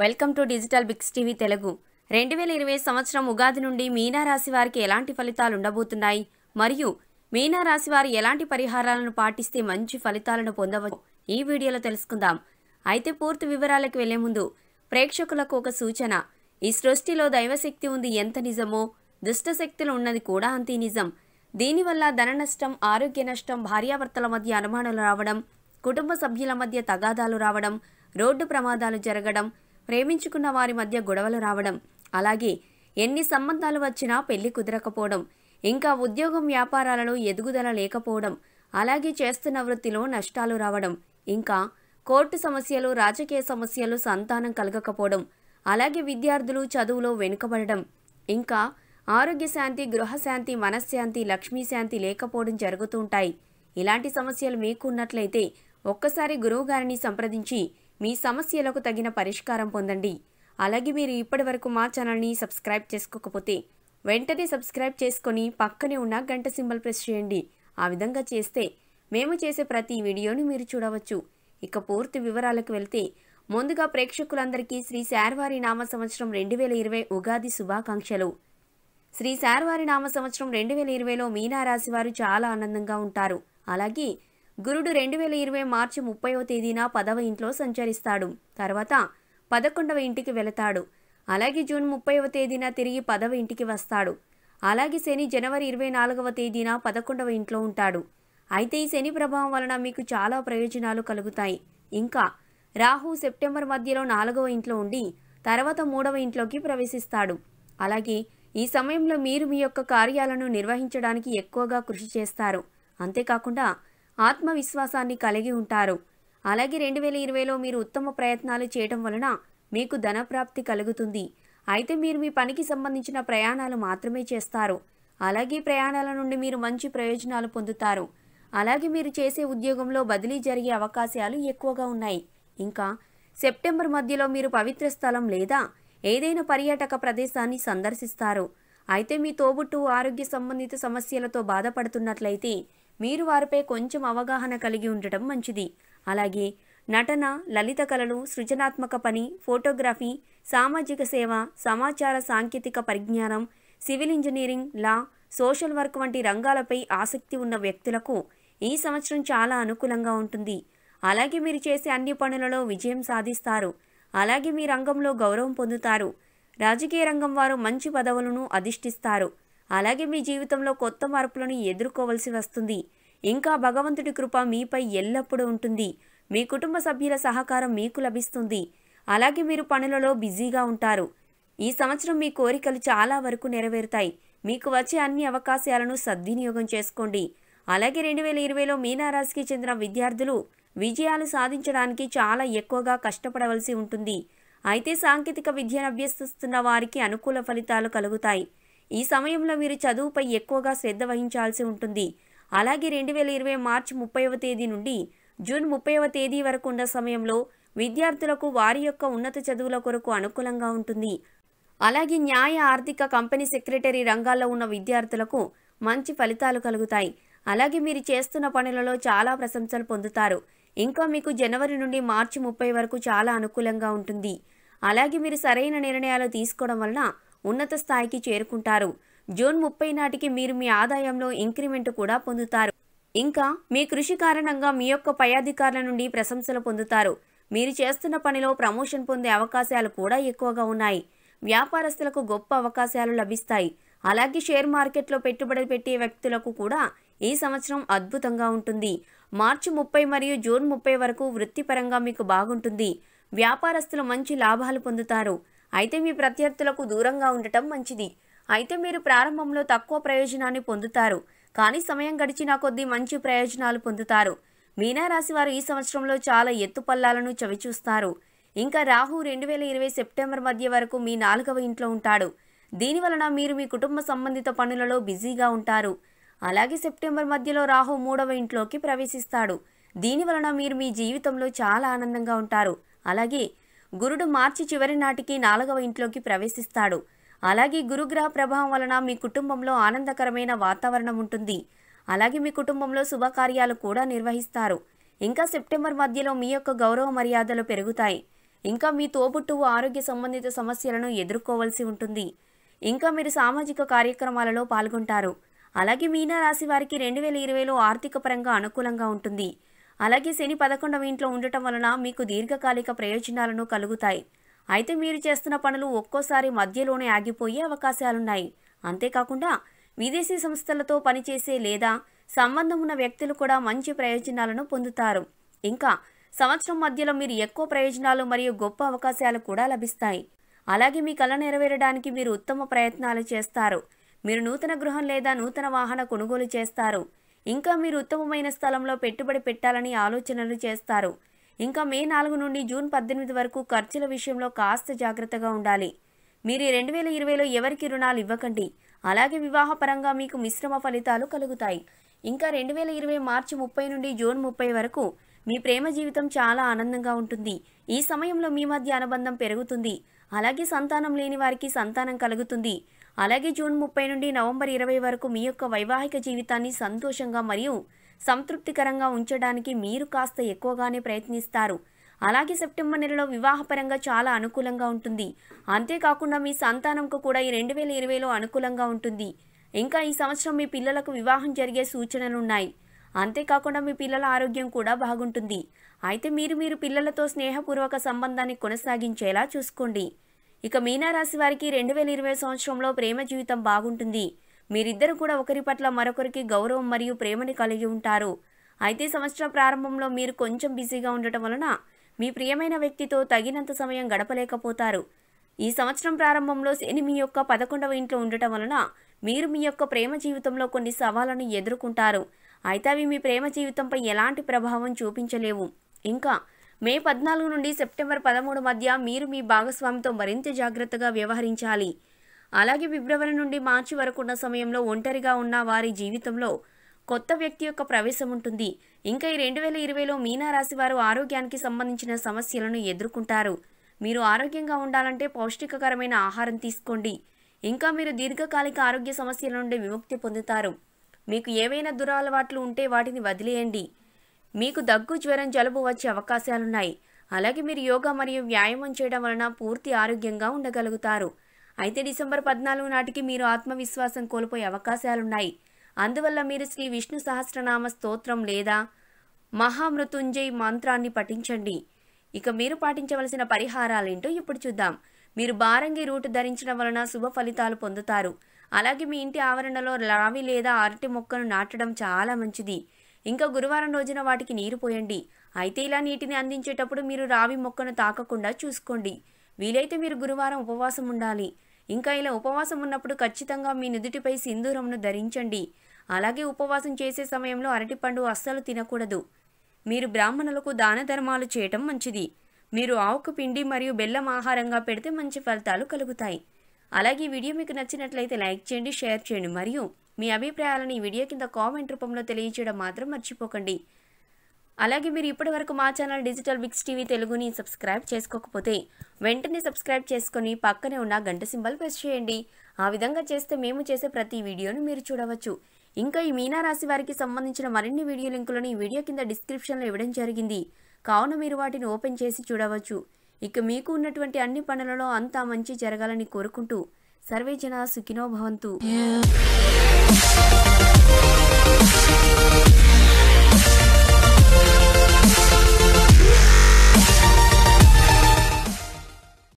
Welcome to digital Bigs TV Telugu రెండు వేల ఇరవై సంవత్సరం ఉగాది నుండి మీనా రాశి వారికి ఎలాంటి ఫలితాలు ఉండబోతున్నాయి మరియు మీనా రాశి వారు ఎలాంటి పరిహారాలను పాటిస్తే మంచి ఫలితాలను పొందవచ్చు ఈ వీడియోలో తెలుసుకుందాం అయితే పూర్తి వివరాలకు వెళ్లే ముందు ప్రేక్షకులకు ఒక సూచన ఈ సృష్టిలో దైవశక్తి ఉంది ఎంత నిజమో దుష్ట శక్తులు ఉన్నది కూడా అంతే నిజం దీనివల్ల ధన నష్టం ఆరోగ్య నష్టం భార్యాభర్తల మధ్య అనుమానాలు రావడం కుటుంబ సభ్యుల మధ్య తగాదాలు రావడం రోడ్డు ప్రమాదాలు జరగడం ప్రేమించుకున్న వారి మధ్య గొడవలు రావడం అలాగే ఎన్ని సంబంధాలు వచ్చినా పెళ్లి కుదరకపోవడం ఇంకా ఉద్యోగం వ్యాపారాలలో ఎదుగుదల లేకపోవడం అలాగే చేస్తున్న వృత్తిలో నష్టాలు రావడం ఇంకా కోర్టు సమస్యలు రాజకీయ సమస్యలు సంతానం కలగకపోవడం అలాగే విద్యార్థులు చదువులో వెనుకబడడం ఇంకా ఆరోగ్య శాంతి గృహశాంతి మనశ్శాంతి లక్ష్మీ శాంతి లేకపోవడం జరుగుతూ ఉంటాయి ఇలాంటి సమస్యలు మీకు ఉన్నట్లయితే ఒక్కసారి గురువు గారిని సంప్రదించి మీ సమస్యలకు తగిన పరిష్కారం పొందండి అలాగే మీరు ఇప్పటివరకు మా ఛానల్ని సబ్స్క్రైబ్ చేసుకోకపోతే వెంటనే సబ్స్క్రైబ్ చేసుకొని పక్కనే ఉన్న గంట సింబల్ ప్రెస్ చేయండి ఆ విధంగా చేస్తే మేము చేసే ప్రతి వీడియోని మీరు చూడవచ్చు ఇక పూర్తి వివరాలకు వెళ్తే ముందుగా ప్రేక్షకులందరికీ శ్రీ శార్వారి నామ సంవత్సరం రెండు వేల ఇరవై ఉగాది శుభాకాంక్షలు శ్రీ శార్వారి నామ సంవత్సరం రెండు వేల ఇరవైలో మీనారాశి వారు చాలా ఆనందంగా ఉంటారు అలాగే గురుడు రెండు వేల ఇరవై మార్చి ముప్పైవ తేదీన పదవ ఇంట్లో సంచరిస్తాడు తర్వాత పదకొండవ ఇంటికి వెళతాడు అలాగే జూన్ ముప్పైవ తేదీన తిరిగి పదవ ఇంటికి వస్తాడు అలాగే శని జనవరి ఇరవై నాలుగవ తేదీన పదకొండవ ఇంట్లో ఉంటాడు అయితే ఈ శని ప్రభావం వలన మీకు చాలా ప్రయోజనాలు కలుగుతాయి ఇంకా రాహు సెప్టెంబర్ మధ్యలో నాలుగవ ఇంట్లో ఉండి తర్వాత మూడవ ఇంట్లోకి ప్రవేశిస్తాడు అలాగే ఈ సమయంలో మీరు మీ యొక్క కార్యాలను నిర్వహించడానికి ఎక్కువగా కృషి చేస్తారు అంతేకాకుండా ఆత్మవిశ్వాసాన్ని కలిగి ఉంటారు అలాగే రెండు వేల ఇరవైలో మీరు ఉత్తమ ప్రయత్నాలు చేయడం వలన మీకు ధనప్రాప్తి కలుగుతుంది అయితే మీరు మీ పనికి సంబంధించిన ప్రయాణాలు మాత్రమే చేస్తారు అలాగే ప్రయాణాల నుండి మీరు మంచి ప్రయోజనాలు పొందుతారు అలాగే మీరు చేసే ఉద్యోగంలో బదిలీ జరిగే అవకాశాలు ఎక్కువగా ఉన్నాయి ఇంకా సెప్టెంబర్ మధ్యలో మీరు పవిత్ర స్థలం లేదా ఏదైనా పర్యాటక ప్రదేశాన్ని సందర్శిస్తారు అయితే మీ తోబుట్టు ఆరోగ్య సంబంధిత సమస్యలతో బాధపడుతున్నట్లయితే మీరు వారిపై కొంచెం అవగాహన కలిగి ఉండటం మంచిది అలాగే నటన లలిత కళలు సృజనాత్మక పని ఫోటోగ్రఫీ సామాజిక సేవ సమాచార సాంకేతిక పరిజ్ఞానం civil engineering law social work వంటి రంగాలపై ఆసక్తి ఉన్న వ్యక్తులకు ఈ సంవత్సరం చాలా అనుకూలంగా ఉంటుంది అలాగే మీరు చేసే అన్ని పనులలో విజయం సాధిస్తారు అలాగే మీ రంగంలో గౌరవం పొందుతారు రాజకీయ రంగం వారు మంచి పదవులను అధిష్టిస్తారు అలాగే మీ జీవితంలో కొత్త మార్పులను ఎదుర్కోవలసి వస్తుంది ఇంకా భగవంతుడి కృప మీపై ఎల్లప్పుడూ ఉంటుంది మీ కుటుంబ సభ్యుల సహకారం మీకు లభిస్తుంది అలాగే మీరు పనులలో బిజీగా ఉంటారు ఈ సంవత్సరం మీ కోరికలు చాలా వరకు నెరవేరుతాయి మీకు వచ్చే అన్ని అవకాశాలను సద్వినియోగం చేసుకోండి అలాగే రెండు వేల ఇరవైలో మీనారాశికి చెందిన విద్యార్థులు విజయాలు సాధించడానికి చాలా ఎక్కువగా కష్టపడవలసి ఉంటుంది అయితే సాంకేతిక విద్యను అభ్యసిస్తున్న వారికి అనుకూల ఫలితాలు కలుగుతాయి ఈ సమయంలో మీరు చదువుపై ఎక్కువగా శ్రద్ధ వహించాల్సి ఉంటుంది అలాగే రెండు వేల ఇరవై మార్చి ముప్పైవ తేదీ నుండి జూన్ ముప్పైవ తేదీ వరకు ఉన్న సమయంలో విద్యార్థులకు వారి యొక్క ఉన్నత చదువుల కొరకు అనుకూలంగా ఉంటుంది అలాగే న్యాయ ఆర్థిక కంపెనీ సెక్రటరీ రంగాల్లో ఉన్న విద్యార్థులకు మంచి ఫలితాలు కలుగుతాయి అలాగే మీరు చేస్తున్న పనులలో చాలా ప్రశంసలు పొందుతారు ఇంకా మీకు జనవరి నుండి మార్చి ముప్పై వరకు చాలా అనుకూలంగా ఉంటుంది అలాగే మీరు సరైన నిర్ణయాలు తీసుకోవడం వలన ఉన్నత స్థాయికి చేరుకుంటారు జూన్ ముప్పై నాటికి మీరు మీ ఆదాయంలో ఇంక్రిమెంట్ కూడా పొందుతారు ఇంకా మీ కృషి కారణంగా మీ యొక్క పై అధికారుల నుండి ప్రశంసలు పొందుతారు మీరు చేస్తున్న పనిలో ప్రమోషన్ పొందే అవకాశాలు కూడా ఎక్కువగా ఉన్నాయి వ్యాపారస్తులకు గొప్ప అవకాశాలు లభిస్తాయి అలాగే షేర్ మార్కెట్లో పెట్టుబడి పెట్టే వ్యక్తులకు కూడా ఈ సంవత్సరం అద్భుతంగా ఉంటుంది మార్చి ముప్పై మరియు జూన్ ముప్పై వరకు వృత్తిపరంగా మీకు బాగుంటుంది వ్యాపారస్తులు మంచి లాభాలు పొందుతారు అయితే మీ ప్రత్యర్థులకు దూరంగా ఉండటం మంచిది అయితే మీరు ప్రారంభంలో తక్కువ ప్రయోజనాన్ని పొందుతారు కానీ సమయం గడిచిన కొద్దీ మంచి ప్రయోజనాలు పొందుతారు మీనారాశి వారు ఈ సంవత్సరంలో చాలా ఎత్తుపల్లాలను చవిచూస్తారు ఇంకా రాహు రెండు వేల ఇరవై సెప్టెంబర్ మధ్య వరకు మీ నాలుగవ ఇంట్లో ఉంటాడు దీని వలన మీరు మీ కుటుంబ సంబంధిత పనులలో బిజీగా ఉంటారు అలాగే సెప్టెంబర్ మధ్యలో రాహు మూడవ ఇంట్లోకి ప్రవేశిస్తాడు దీని వలన మీరు మీ జీవితంలో చాలా ఆనందంగా ఉంటారు అలాగే గురుడు మార్చి చివరి నాటికి నాలుగవ ఇంట్లోకి ప్రవేశిస్తాడు అలాగే గురుగ్రహ ప్రభావం వలన మీ కుటుంబంలో ఆనందకరమైన వాతావరణం ఉంటుంది అలాగే మీ కుటుంబంలో శుభకార్యాలు కూడా నిర్వహిస్తారు ఇంకా సెప్టెంబర్ మధ్యలో మీ యొక్క గౌరవ మర్యాదలు పెరుగుతాయి ఇంకా మీ తోబుట్టువు ఆరోగ్య సంబంధిత సమస్యలను ఎదుర్కోవాల్సి ఉంటుంది ఇంకా మీరు సామాజిక కార్యక్రమాలలో పాల్గొంటారు అలాగే మీనా రాశి వారికి రెండు వేల ఇరవైలో ఆర్థిక పరంగా అనుకూలంగా ఉంటుంది అలాగే శని పదకొండవ ఇంట్లో ఉండటం వలన మీకు దీర్ఘకాలిక ప్రయోజనాలను కలుగుతాయి అయితే మీరు చేస్తున్న పనులు ఒక్కోసారి మధ్యలోనే ఆగిపోయే అవకాశాలున్నాయి అంతేకాకుండా విదేశీ సంస్థలతో పనిచేసే లేదా సంబంధం ఉన్న వ్యక్తులు కూడా మంచి ప్రయోజనాలను పొందుతారు ఇంకా సంవత్సరం మధ్యలో మీరు ఎక్కువ ప్రయోజనాలు మరియు గొప్ప అవకాశాలు కూడా లభిస్తాయి అలాగే మీ కళ నెరవేరడానికి మీరు ఉత్తమ ప్రయత్నాలు చేస్తారు మీరు నూతన గృహం లేదా నూతన వాహన కొనుగోలు చేస్తారు ఇంకా మీరు ఉత్తమమైన స్థలంలో పెట్టుబడి పెట్టాలని ఆలోచనలు చేస్తారు ఇంకా మే నాలుగు నుండి జూన్ పద్దెనిమిది వరకు ఖర్చుల విషయంలో కాస్త జాగ్రత్తగా ఉండాలి మీరు రెండు వేల ఇరవైలో ఎవరికి రుణాలు ఇవ్వకండి అలాగే వివాహపరంగా మీకు మిశ్రమ ఫలితాలు కలుగుతాయి ఇంకా రెండు వేల ఇరవై మార్చి ముప్పై నుండి జూన్ ముప్పై వరకు మీ ప్రేమ జీవితం చాలా ఆనందంగా ఉంటుంది ఈ సమయంలో మీ మధ్య అనుబంధం పెరుగుతుంది అలాగే సంతానం లేని వారికి సంతానం కలుగుతుంది అలాగే జూన్ ముప్పై నుండి నవంబర్ ఇరవై వరకు మీ యొక్క వైవాహిక జీవితాన్ని సంతోషంగా మరియు సంతృప్తికరంగా ఉంచడానికి మీరు కాస్త ఎక్కువగానే ప్రయత్నిస్తారు అలాగే సెప్టెంబర్ నెలలో వివాహపరంగా చాలా అనుకూలంగా ఉంటుంది అంతేకాకుండా మీ సంతానంకు కూడా ఈ రెండు వేల ఇరవైలో అనుకూలంగా ఉంటుంది ఇంకా ఈ సంవత్సరం మీ పిల్లలకు వివాహం జరిగే సూచనలున్నాయి అంతేకాకుండా మీ పిల్లల ఆరోగ్యం కూడా బాగుంటుంది అయితే మీరు మీరు పిల్లలతో స్నేహపూర్వక సంబంధాన్ని కొనసాగించేలా చూసుకోండి ఇక మీనారాశి వారికి రెండు వేల ఇరవై సంవత్సరంలో ప్రేమ జీవితం బాగుంటుంది మీరిద్దరు కూడా ఒకరి పట్ల మరొకరికి గౌరవం మరియు ప్రేమని కలిగి ఉంటారు అయితే సంవత్సర ప్రారంభంలో మీరు కొంచెం బిజీగా ఉండటం వలన మీ ప్రియమైన వ్యక్తితో తగినంత సమయం గడపలేకపోతారు ఈ సంవత్సరం ప్రారంభంలో శని మీ యొక్క పదకొండవ ఇంట్లో ఉండటం వలన మీరు మీ యొక్క ప్రేమ జీవితంలో కొన్ని సవాళ్లను ఎదుర్కొంటారు అయితే అవి మీ ప్రేమ జీవితంపై ఎలాంటి ప్రభావం చూపించలేవు ఇంకా మే పద్నాలుగు నుండి సెప్టెంబర్ పదమూడు మధ్య మీరు మీ భాగస్వామితో మరింత జాగ్రత్తగా వ్యవహరించాలి అలాగే ఫిబ్రవరి నుండి మార్చి వరకు ఉన్న సమయంలో ఒంటరిగా ఉన్న వారి జీవితంలో కొత్త వ్యక్తి యొక్క ప్రవేశం ఉంటుంది ఇంకా ఈ రెండు వేల ఇరవైలో మీనా రాశి వారు ఆరోగ్యానికి సంబంధించిన సమస్యలను ఎదుర్కొంటారు మీరు ఆరోగ్యంగా ఉండాలంటే పౌష్టికకరమైన ఆహారం తీసుకోండి ఇంకా మీరు దీర్ఘకాలిక ఆరోగ్య సమస్యల నుండి విముక్తి పొందుతారు మీకు ఏవైనా దురలవాట్లు ఉంటే వాటిని వదిలేయండి మీకు దగ్గు జ్వరం జలుబు వచ్చే అవకాశాలున్నాయి అలాగే మీరు యోగా మరియు వ్యాయామం చేయడం వలన పూర్తి ఆరోగ్యంగా ఉండగలుగుతారు అయితే డిసెంబర్ పద్నాలుగు నాటికి మీరు ఆత్మవిశ్వాసం కోల్పోయే అవకాశాలున్నాయి అందువల్ల మీరు శ్రీ విష్ణు సహస్రనామ స్తోత్రం లేదా మహామృత్యుంజయ్ మంత్రాన్ని పఠించండి ఇక మీరు పాటించవలసిన పరిహారాలేంటో ఇప్పుడు చూద్దాం మీరు బారంగి రూట్ ధరించడం వలన శుభ ఫలితాలు పొందుతారు అలాగే మీ ఇంటి ఆవరణలో రావి లేదా అరటి మొక్కను నాటడం చాలా మంచిది ఇంకా గురువారం రోజున వాటికి నీరు పోయండి అయితే ఇలా నీటిని అందించేటప్పుడు మీరు రావి మొక్కను తాకకుండా చూసుకోండి వీలైతే మీరు గురువారం ఉపవాసం ఉండాలి ఇంకా ఇలా ఉపవాసం ఉన్నప్పుడు ఖచ్చితంగా మీ నుదుటిపై సింధూరంను ధరించండి అలాగే ఉపవాసం చేసే సమయంలో అరటిపండు అస్సలు తినకూడదు మీరు బ్రాహ్మణులకు దాన ధర్మాలు చేయటం మంచిది మీరు ఆవుకు పిండి మరియు బెల్లం ఆహారంగా పెడితే మంచి ఫలితాలు కలుగుతాయి అలాగే ఈ వీడియో మీకు నచ్చినట్లయితే లైక్ చేయండి షేర్ చేయండి మరియు మీ అభిప్రాయాలను ఈ వీడియో కింద కామెంట్ రూపంలో తెలియజేయడం మాత్రం మర్చిపోకండి అలాగే మీరు ఇప్పటివరకు మా ఛానల్ డిజిటల్ బిక్స్ టీవీ తెలుగుని సబ్స్క్రైబ్ చేసుకోకపోతే వెంటనే సబ్స్క్రైబ్ చేసుకొని పక్కనే ఉన్న గంట సింబల్ ప్రెస్ చేయండి ఆ విధంగా చేస్తే మేము చేసే ప్రతి వీడియోను మీరు చూడవచ్చు ఇంకా ఈ మీనా రాశి వారికి సంబంధించిన మరిన్ని వీడియో లింకులను ఈ వీడియో కింద డిస్క్రిప్షన్లో ఇవ్వడం జరిగింది కావున మీరు వాటిని ఓపెన్ చేసి చూడవచ్చు ఇక మీకు ఉన్నటువంటి అన్ని పనులలో అంతా మంచి జరగాలని కోరుకుంటూ సర్వే జన సుఖినో భవంతు you.